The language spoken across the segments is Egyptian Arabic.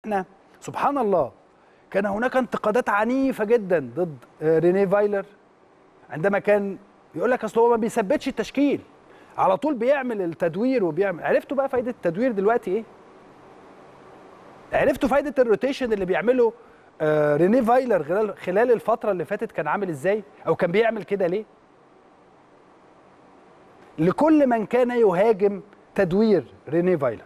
احنا سبحان الله كان هناك انتقادات عنيفه جدا ضد آه، رينيه فايلر عندما كان يقول لك اصل هو ما بيثبتش التشكيل على طول بيعمل التدوير وبيعمل عرفتوا بقى فايده التدوير دلوقتي ايه عرفتوا فايده الروتيشن اللي بيعمله آه، رينيه فايلر خلال خلال الفتره اللي فاتت كان عامل ازاي او كان بيعمل كده ليه لكل من كان يهاجم تدوير رينيه فايلر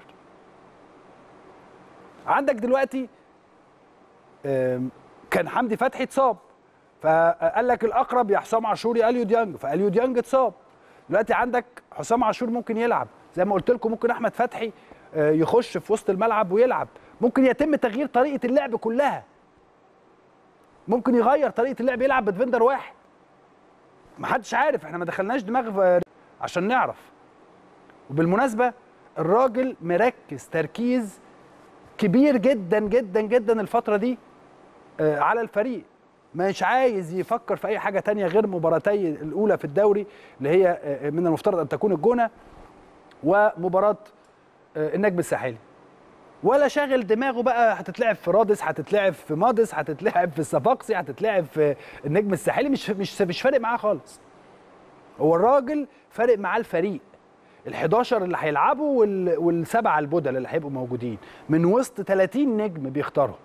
عندك دلوقتي آم، كان حمدي فتحي اتصاب فقال لك الاقرب يا حسام عاشور يا اليو ديانج فاليو ديانج اتصاب دلوقتي عندك حسام عاشور ممكن يلعب زي ما قلت لكم ممكن احمد فتحي آه، يخش في وسط الملعب ويلعب ممكن يتم تغيير طريقه اللعب كلها ممكن يغير طريقه اللعب يلعب بدفندر واحد محدش عارف احنا ما دخلناش دماغ في- عشان نعرف وبالمناسبه الراجل مركز تركيز كبير جدا جدا جدا الفتره دي آه، على الفريق مش عايز يفكر في اي حاجه تانية غير مباراتي الاولى في الدوري اللي هي آه، من المفترض ان تكون الجونه ومباراه آه، النجم الساحلي ولا شاغل دماغه بقى هتتلعب في رادس هتتلعب في مادس هتتلعب في الصفاقسي هتتلعب في النجم الساحلي مش مش مش فارق معاه خالص هو الراجل فارق معاه الفريق ال11 اللي هيلعبوا وال... والسبعه البدل اللي هيبقوا موجودين من وسط 30 نجم بيختارهم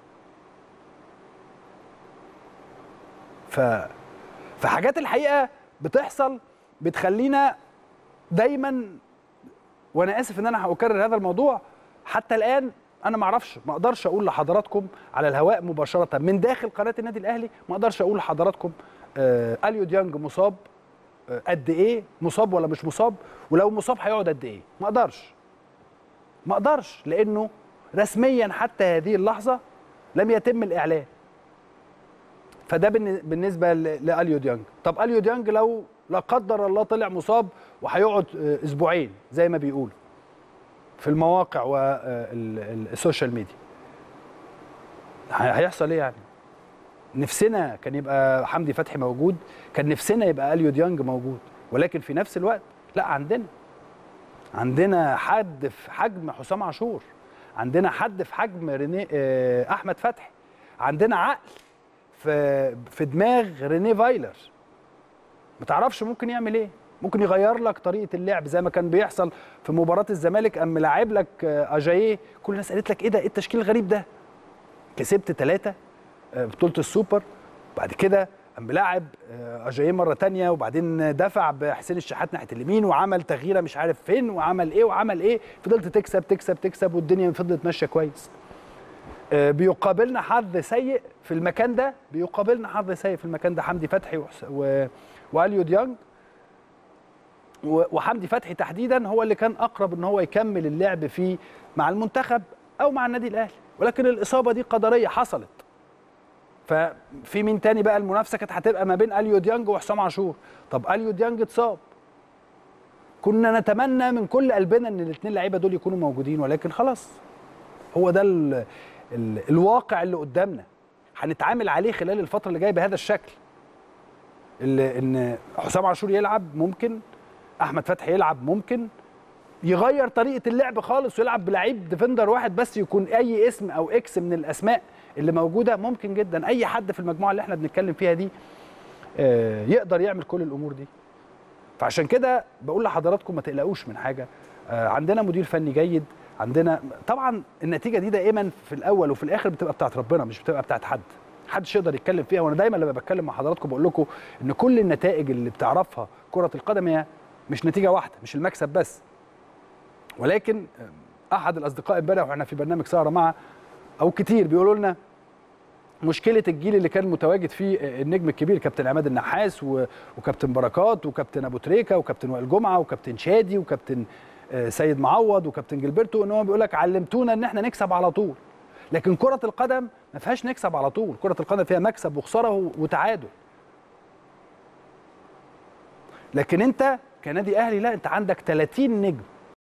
ف فحاجات الحقيقه بتحصل بتخلينا دايما وانا اسف ان انا هكرر هذا الموضوع حتى الان انا ما اعرفش ما اقدرش اقول لحضراتكم على الهواء مباشره من داخل قناه النادي الاهلي ما اقدرش اقول لحضراتكم آه اليو ديانج مصاب آه قد ايه مصاب ولا مش مصاب ولو مصاب هيقعد قد ايه ما اقدرش ما اقدرش لانه رسميا حتى هذه اللحظه لم يتم الاعلان فده بالن- بالنسبه ل- لاليو ديانج طب اليو ديانج لو لا قدر الله طلع مصاب وهيقعد آه، اسبوعين زي ما بيقولوا في المواقع والسوشيال ميديا هي- هيحصل ايه يعني نفسنا كان يبقى حمدي فتحي موجود كان نفسنا يبقى اليو ديانج موجود ولكن في نفس الوقت لا عندنا عندنا حد في حجم حسام عاشور عندنا حد في حجم ريني آه، احمد فتحي عندنا عقل في في دماغ رينيه فايلر ما تعرفش ممكن يعمل ايه ممكن يغير لك طريقه اللعب زي ما كان بيحصل في مباراه الزمالك اما لاعب لك آه، اجاييه كل الناس قالت لك ايه ده ايه التشكيل الغريب ده كسبت ثلاثه بطوله السوبر بعد كده قام ملاعب آه، اجاييه مره تانية وبعدين دفع بحسين الشحات ناحيه اليمين وعمل تغييره مش عارف فين وعمل ايه وعمل ايه فضلت تكسب تكسب تكسب والدنيا فضلت ماشيه كويس آه، بيقابلنا حظ سيء في المكان ده بيقابلنا حظ سيء في المكان ده حمدي فتحي وحس- و... واليو ديانج و- وحمدي فتحي تحديدا هو اللي كان اقرب ان هو يكمل اللعب فيه مع المنتخب او مع النادي الاهلي ولكن الاصابه دي قدريه حصلت ففي مين تاني بقى المنافسه كانت هتبقى ما بين اليو ديانج وحسام عاشور طب اليو ديانج اتصاب كنا نتمنى من كل قلبنا ان الاثنين لعيبه دول يكونوا موجودين ولكن خلاص هو ده ال ال الواقع اللي قدامنا هنتعامل عليه خلال الفتره اللي جايه بهذا الشكل اللي ان حسام عاشور يلعب ممكن احمد فتحي يلعب ممكن يغير طريقه اللعب خالص ويلعب بلعيب ديفندر واحد بس يكون اي اسم او اكس من الاسماء اللي موجوده ممكن جدا اي حد في المجموعه اللي احنا بنتكلم فيها دي آه، يقدر يعمل كل الامور دي فعشان كده بقول لحضراتكم ما تقلقوش من حاجه آه، عندنا مدير فني جيد عندنا طبعا النتيجه دي دائما في الاول وفي الاخر بتبقى بتاعت ربنا مش بتبقى بتاعت حد محدش يقدر يتكلم فيها وانا دايما لما بتكلم مع حضراتكم بقول لكم ان كل النتائج اللي بتعرفها كره القدم هي مش نتيجه واحده مش المكسب بس ولكن آه، احد الاصدقاء امبارح واحنا في برنامج سهره مع او كتير بيقولوا لنا مشكله الجيل اللي كان متواجد فيه النجم الكبير كابتن عماد النحاس و- وكابتن بركات وكابتن ابو تريكه وكابتن وائل جمعه وكابتن شادي وكابتن آه، سيد معوض وكابتن جilberto ان هو بيقول لك علمتونا ان احنا نكسب على طول لكن كره القدم ما فيهاش نكسب على طول كره القدم فيها مكسب وخساره و- وتعادل لكن انت كنادي اهلي لا انت عندك 30 نجم